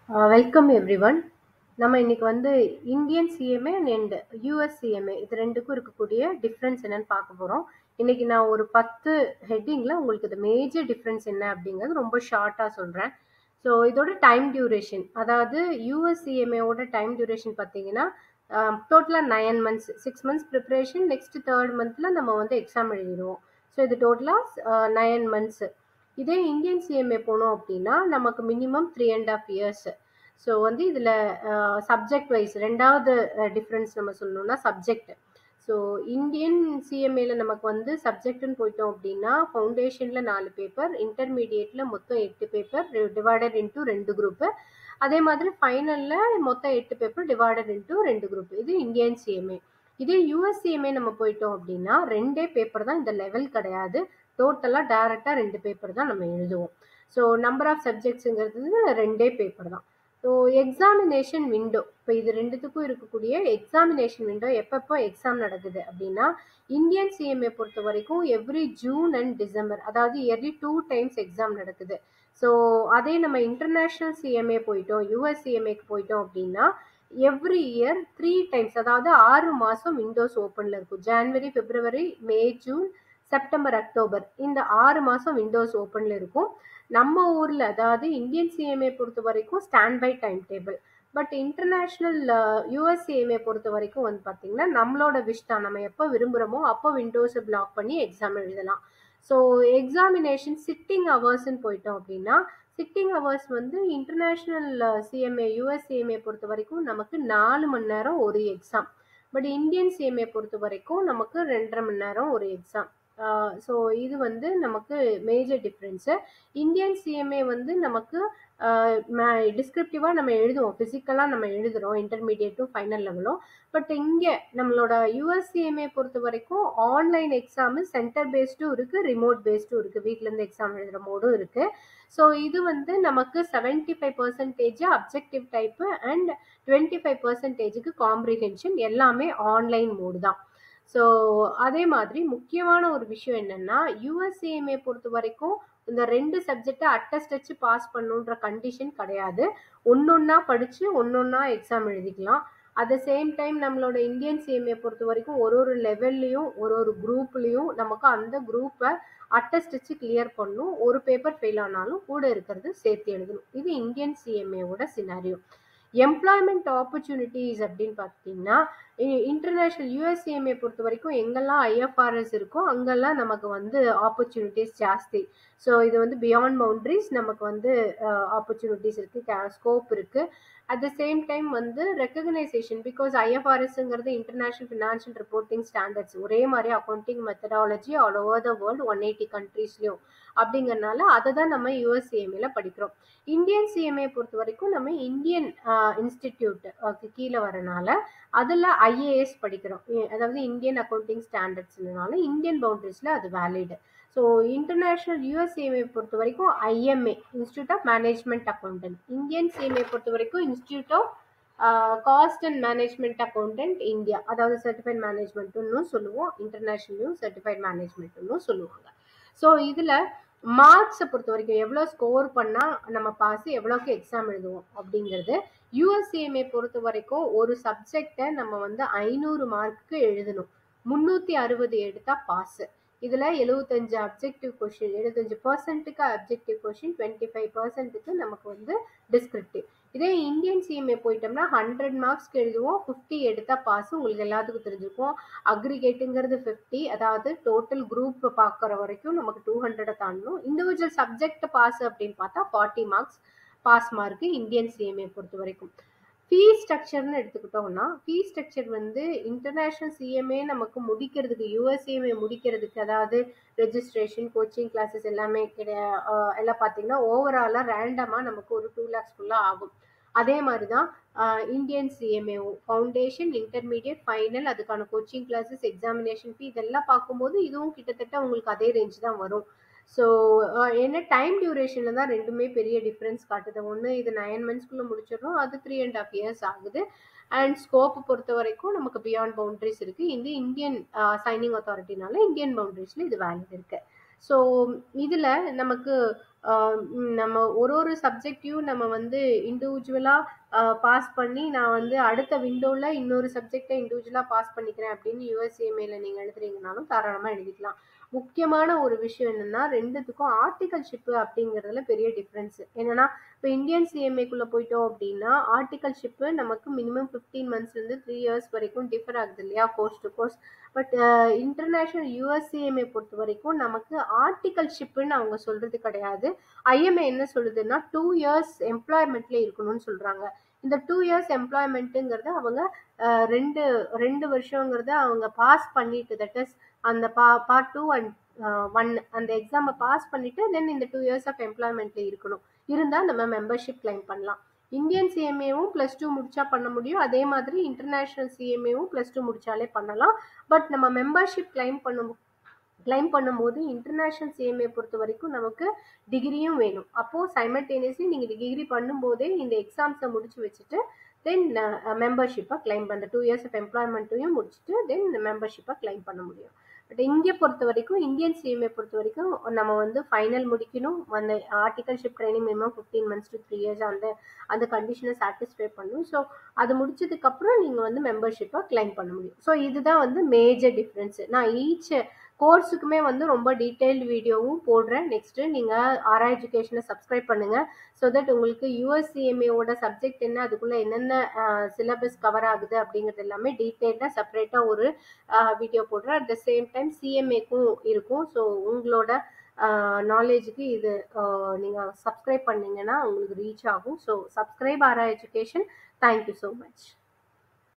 welcome everyone நம்ம இன்னைக்கு வந்து Indian CMA and US CMA இது ரெண்டுக்கும் இருக்கக்கூடிய டிஃப்ரென்ஸ் என்னன்னு பார்க்க போகிறோம் இன்னைக்கு நான் ஒரு பத்து ஹெட்டிங்கில் உங்களுக்கு இது மேஜர் டிஃப்ரென்ஸ் என்ன அப்படிங்கிறது ரொம்ப ஷார்ட்டாக சொல்கிறேன் ஸோ இதோட டைம் டியூரேஷன் அதாவது யூஎஸ் சிஎம்ஏவோட டைம் டியூரேஷன் பார்த்தீங்கன்னா டோட்டலாக nine months six months preparation next third மந்த்தில் நம்ம வந்து எக்ஸாம் எழுதிடுவோம் ஸோ இது டோட்டலாக நயன் மந்த்ஸு இதே இந்தியன் சிஎம்ஏ போனோம் அப்படின்னா நமக்கு minimum three and half years so வந்து இதில் சப்ஜெக்ட் வைஸ் ரெண்டாவது டிஃப்ரென்ஸ் நம்ம சொல்லணும்னா சப்ஜெக்ட் ஸோ இந்தியன் சிஎம்ஏல நமக்கு வந்து சப்ஜெக்ட்னு போயிட்டோம் அப்படின்னா ஃபவுண்டேஷனில் நாலு பேப்பர் இன்டர்மீடியேட்டில் மொத்தம் எட்டு பேப்பர் டிவைடட் இன்ட்டு ரெண்டு குரூப்பு அதே மாதிரி ஃபைனலில் மொத்தம் எட்டு பேப்பர் டிவைடட் இன்ட்டு ரெண்டு குரூப் இது இந்தியன் சிஎம்ஏ இதே யூஎஸ் சிஎம்ஏ நம்ம போயிட்டோம் அப்படின்னா ரெண்டே பேப்பர் தான் இந்த லெவல் கிடையாது டோட்டலாக டேரெக்டாக ரெண்டு பேப்பர் தான் நம்ம எழுதுவோம் ஸோ நம்பர் ஆஃப் சப்ஜெக்ட்ஸுங்கிறது ரெண்டே பேப்பர் தான் ஸோ எக்ஸாமினேஷன் விண்டோ இப்போ இது ரெண்டுத்துக்கும் இருக்கக்கூடிய எக்ஸாமினேஷன் விண்டோ எப்பப்போ எக்ஸாம் நடக்குது அப்படின்னா இந்தியன் சிஎம்ஏ பொறுத்த வரைக்கும் எவ்ரி ஜூன் அண்ட் டிசம்பர் அதாவது இயர்லி டூ டைம்ஸ் எக்ஸாம் நடக்குது ஸோ அதே நம்ம இன்டர்நேஷ்னல் சிஎம்ஏ போயிட்டோம் யூஎஸ் சிஎம்ஏக்கு போயிட்டோம் அப்படின்னா எவ்ரி இயர் த்ரீ டைம்ஸ் அதாவது ஆறு மாதம் விண்டோஸ் ஓப்பனில் இருக்கும் January February May June September October இந்த ஆறு மாதம் விண்டோஸ் ஓப்பனில் இருக்கும் நம்ம ஊரில் அதாவது இந்தியன் சிஎம்ஏ பொறுத்த வரைக்கும் stand by time table but international US CMA பொறுத்த வரைக்கும் வந்து பார்த்திங்கன்னா நம்மளோட விஷ் தான் நம்ம எப்போ விரும்புகிறோமோ அப்போ விண்டோஸை பிளாக் பண்ணி எக்ஸாம் எழுதலாம் ஸோ எக்ஸாமினேஷன் சிட்டிங் ஹவர்ஸ்ன்னு போயிட்டோம் அப்படின்னா சிட்டிங் ஹவர்ஸ் வந்து இன்டர்நேஷ்னல் சிஎம்ஏ யூஎஸ் சிஎம்ஏ பொறுத்த வரைக்கும் நமக்கு நாலு மணி நேரம் ஒரு எக்ஸாம் பட் இந்தியன் சிஎம்ஏ பொறுத்த வரைக்கும் நமக்கு ரெண்டரை மணி நேரம் ஒரு எக்ஸாம் ஸோ இது வந்து நமக்கு மேஜர் டிஃப்ரென்ஸு இந்தியன் சிஎம்ஏ வந்து நமக்கு டிஸ்கிரிப்டிவாக நம்ம எழுதுவோம் ஃபிசிக்கலாக நம்ம எழுதுகிறோம் இன்டர்மீடியட்டும் ஃபைனல் லெவலும் பட் இங்கே நம்மளோட யூஎஸ்சிஎம்ஏ பொறுத்த வரைக்கும் ஆன்லைன் எக்ஸாமு சென்டர் பேஸ்டும் இருக்குது ரிமோட் பேஸ்டும் இருக்குது வீட்டிலேருந்து எக்ஸாம் எழுதுகிற மோடும் இருக்குது ஸோ இது வந்து நமக்கு seventy five percentage objective type and twenty five பர்சன்டேஜுக்கு காம்ப்ரிஹென்ஷன் எல்லாமே ஆன்லைன் மோடு தான் ஸோ அதே மாதிரி முக்கியமான ஒரு விஷயம் என்னென்னா யூஎஸ்சிஎம்ஏ பொறுத்த வரைக்கும் இந்த ரெண்டு சப்ஜெக்டை அட்டஸ்ட் வச்சு பாஸ் பண்ணுன்ற கண்டிஷன் கிடையாது ஒன்றொன்னா படித்து ஒன்றொன்னா எக்ஸாம் எழுதிக்கலாம் அட் த சேம் டைம் நம்மளோட இந்தியன் சிஎம்ஏ பொறுத்த வரைக்கும் ஒரு ஒரு லெவல்லையும் ஒரு ஒரு குரூப்லேயும் நமக்கு அந்த குரூப்பை அட்டஸ்ட் வச்சு கிளியர் பண்ணும் ஒரு பேப்பர் ஃபெயில் ஆனாலும் கூட இருக்கிறது சேர்த்து எழுதணும் இது இந்தியன் சிஎம்ஏவோட சினாரியோ எம்ப்ளாய்மெண்ட் ஆப்பர்ச்சுனிட்டிஸ் அப்படின்னு பார்த்தீங்கன்னா இன்டர்நேஷ்னல் யூஎஸ்சிஎம்ஏ பொறுத்த வரைக்கும் எங்கெல்லாம் ஐஎஃப்ஆர்எஸ் இருக்கோ அங்கெல்லாம் நமக்கு வந்து ஆப்பர்ச்சுனிட்டிஸ் ஜாஸ்தி ஸோ இது வந்து பியாண்ட் பவுண்ட்ரிஸ் நமக்கு வந்து ஆப்பர்ச்சுனிட்டிஸ் இருக்குது ஸ்கோப் இருக்குது அட் த சேம் டைம் வந்து ரெக்கக்னைசேஷன் பிகாஸ் ஐஎஃப்ஆர்எஸ்ங்கிறது இன்டர்நேஷ்னல் ஃபினான்ஷியல் ரிப்போர்ட்டிங் ஸ்டாண்டர்ட்ஸ் ஒரே மாதிரி accounting methodology all over the world one eighty கண்ட்ரீஸ்லையும் அப்படிங்கிறனால அதை தான் நம்ம யூஎஸ்சிஎம்ஏல படிக்கிறோம் இந்தியன் சிஎம்ஏ பொறுத்த வரைக்கும் நம்ம இந்தியன் இன்ஸ்டிடியூட் கீழே வரனால அதில் ஐஏஎஸ் படிக்கிறோம் அதாவது இந்தியன் அக்கௌண்டிங் ஸ்டாண்டர்ட்ஸ்னால இந்தியன் பவுண்டரிஸில் அது வேலிடு ஸோ இன்டர்நேஷ்னல் யூஎஸ்சிஎம்ஏ பொறுத்த வரைக்கும் IMA institute of management accountant Indian CMA பொறுத்த வரைக்கும் institute of cost and management accountant India அதாவது சர்டிஃபைட் மேனேஜ்மெண்ட்டுன்னு சொல்லுவோம் இன்டர்நேஷ்னல்லையும் சர்டிஃபைட் மேனேஜ்மெண்ட்டுன்னு சொல்லுவாங்க ஸோ இதில் மார்க்ஸை பொறுத்த வரைக்கும் எவ்வளோ ஸ்கோர் பண்ணால் நம்ம பாஸ் எவ்வளோக்கு எக்ஸாம் எழுதுவோம் அப்படிங்கிறது யூஎஸ்சிஎம்ஏ பொறுத்த வரைக்கும் ஒரு சப்ஜெக்டை நம்ம வந்து ஐநூறு மார்க்குக்கு எழுதணும் முந்நூற்றி அறுபது எடுத்தால் பாஸு இதில் எழுபத்தஞ்சு அப்ஜெக்டிவ் கொஷின் எழுபத்தஞ்சு பர்சன்ட்டுக்கு அப்ஜெக்டிவ் கொஷின் டுவெண்ட்டி ஃபைவ் பர்சன்ட்டுக்கு நமக்கு வந்து டிஸ்கிரிப்டிவ் இதே இந்தியன் சிஎம்ஏ போயிட்டோம்னா ஹண்ட்ரட் மார்க்ஸ்க்கு எழுதுவோம் ஃபிஃப்டி எடுத்தால் பாஸ் உங்களுக்கு எல்லாத்துக்கும் தெரிஞ்சிருக்கும் அக்ரிகேட்டுங்கிறது ஃபிஃப்டி அதாவது டோட்டல் குரூப் பார்க்குற வரைக்கும் நமக்கு டூ ஹண்ட்ரடை தாண்டணும் இண்டிவிஜுவல் சப்ஜெக்ட் பாஸ் அப்படின்னு பார்த்தா forty marks pass mark Indian CMA பொறுத்த வரைக்கும் ஃபீஸ் ஸ்ட்ரக்சர்னு எடுத்துக்கிட்டோம்னா ஃபீஸ் ஸ்ட்ரக்சர் வந்து இன்டர்நேஷ்னல் சிஎம்ஏ நமக்கு முடிக்கிறதுக்கு யூஎஸ்சிஎம்ஏ முடிக்கிறதுக்கு அதாவது ரெஜிஸ்ட்ரேஷன் கோச்சிங் கிளாஸஸ் எல்லாமே கிடையா எல்லாம் பார்த்தீங்கன்னா ஓவராலாக ரேண்டமாக நமக்கு ஒரு டூ லேக்ஸ்க்குள்ளே ஆகும் அதே மாதிரி தான் இந்தியன் சிஎம்ஏஓ ஃபவுண்டேஷன் இன்டர்மீடியட் ஃபைனல் அதுக்கான கோச்சிங் கிளாஸஸ் எக்ஸாமினேஷன் ஃபீ இதெல்லாம் பார்க்கும்போது இதுவும் கிட்டத்தட்ட உங்களுக்கு அதே ரேஞ்ச் தான் வரும் ஸோ என்ன டைம் டியூரேஷனில் தான் ரெண்டுமே பெரிய டிஃப்ரென்ஸ் காட்டுது ஒன்று இது நைன் மந்த்ஸ்க்குள்ளே முடிச்சிடறோம் அது த்ரீ அண்ட் ஆஃப் இயர்ஸ் ஆகுது அண்ட் ஸ்கோப் பொறுத்த வரைக்கும் நமக்கு பியாண்ட் பவுண்ட்ரிஸ் இருக்குது இது இந்தியன் சைனிங் அத்தாரிட்டினால இந்தியன் பவுண்ட்ரிஸில் இது வேலிட் இருக்குது ஸோ இதில் நமக்கு ஆஹ் உம் நம்ம ஒரு ஒரு சப்ஜெக்டையும் நம்ம வந்து இண்டிவிஜுவலாக பாஸ் பண்ணி நான் வந்து அடுத்த விண்டோவில் இன்னொரு சப்ஜெக்டை இண்டிவிஜுவலாக பாஸ் பண்ணிக்கிறேன் அப்படின்னு யூஎஸ்ஏமேல நீங்கள் எழுதுறீங்கனாலும் தாராளமாக எழுதிக்கலாம் முக்கியமான ஒரு விஷயம் என்னன்னா ரெண்டுத்துக்கும் ஆர்டிகல்ஷிப்பு அப்படிங்கிறதுல பெரிய டிஃப்ரென்ஸ் என்னன்னா இப்போ இந்தியன் சிஎம்ஏக்குள்ளே போயிட்டோம் அப்படின்னா ஆர்டிகல்ஷிப்பு நமக்கு மினிமம் ஃபிஃப்டீன் மந்த்ஸ்லேருந்து த்ரீ இயர்ஸ் வரைக்கும் டிஃபர் ஆகுது இல்லையா course to course but international US CMA பொறுத்த வரைக்கும் நமக்கு ஆர்டிகல்ஷிப்புன்னு அவங்க சொல்றது கிடையாது ஐஎம்ஏ என்ன சொல்லுதுன்னா டூ இயர்ஸ் எம்ப்ளாய்மெண்ட்ல இருக்கணும்னு சொல்றாங்க இந்த டூ இயர்ஸ் எம்ப்ளாய்மெண்ட்டுங்கிறத அவங்க அஹ், ரெண்டு ரெண்டு வருஷங்கிறத அவங்க பாஸ் பண்ணிட்டு தட் இஸ் அந்த பா பார்ட் டூ அண்ட் ஒன் அந்த எக்ஸாமை பாஸ் பண்ணிட்டு தென் இந்த டூ இயர்ஸ் ஆஃப் எம்ப்ளாய்மெண்ட்ல இருக்கணும் இருந்தால் நம்ம மெம்பர்ஷிப் கிளைம் பண்ணலாம் இந்தியன் சிஎம்ஏவும் ப்ளஸ் டூ முடிச்சா பண்ண முடியும் அதே மாதிரி இன்டர்நேஷ்னல் சிஎம்ஏவும் ப்ளஸ் டூ முடிச்சாலே பண்ணலாம் பட் நம்ம மெம்பர்ஷிப் கிளைம் பண்ணும் கிளைம் பண்ணும்போது இன்டர்நேஷ்னல் சிஎம்ஏ பொறுத்த வரைக்கும் நமக்கு டிகிரியும் வேணும் அப்போது சைமல்டேனியஸ்லி நீங்கள் டிகிரி பண்ணும்போதே இந்த எக்ஸாம்ஸை முடிச்சு வச்சுட்டு தென் மெம்பர்ஷிப்பை கிளைம் பண்ண டூ இயர்ஸ் ஆஃப் எம்ப்ளாய்மெண்ட்டையும் முடிச்சுட்டு தென் மெம்பர்ஷிப்பை கிளைம் பண்ண முடியும் பட் இங்கே பொறுத்த வரைக்கும் இந்தியன் சிஎம்ஏ பொறுத்த வரைக்கும் நம்ம வந்து ஃபைனல் முடிக்கணும் அந்த articleship training minimum fifteen months to three years அந்த அந்த கண்டிஷனை சாட்டிஸ்ஃபை பண்ணணும் ஸோ அது முடிச்சதுக்கப்புறம் நீங்கள் வந்து மெம்பர்ஷிப்பை கிளைம் பண்ண முடியும் ஸோ இதுதான் வந்து மேஜர் டிஃப்ரென்ஸு நான் ஈச் கோர்ஸுக்குமே வந்து ரொம்ப டீட்டெயில்டு வீடியோவும் போடுறேன் நெக்ஸ்ட்டு நீங்கள் ஆரா எஜுகேஷனை சப்ஸ்கிரைப் பண்ணுங்கள் ஸோ தட் உங்களுக்கு யூஎஸ்சிஎம்ஏவோட சப்ஜெக்ட் என்ன அதுக்குள்ளே என்னென்ன சிலபஸ் கவர் ஆகுது அப்படிங்கிறது எல்லாமே டீட்டெயில்டாக செப்பரேட்டாக ஒரு வீடியோ போடுறேன் அட் த சேம் டைம் சிஎம்ஏக்கும் இருக்கும் ஸோ உங்களோட நாலேஜுக்கு இது நீங்கள் சப்ஸ்கிரைப் பண்ணீங்கன்னா உங்களுக்கு ரீச் ஆகும் so subscribe Aura education thank you so much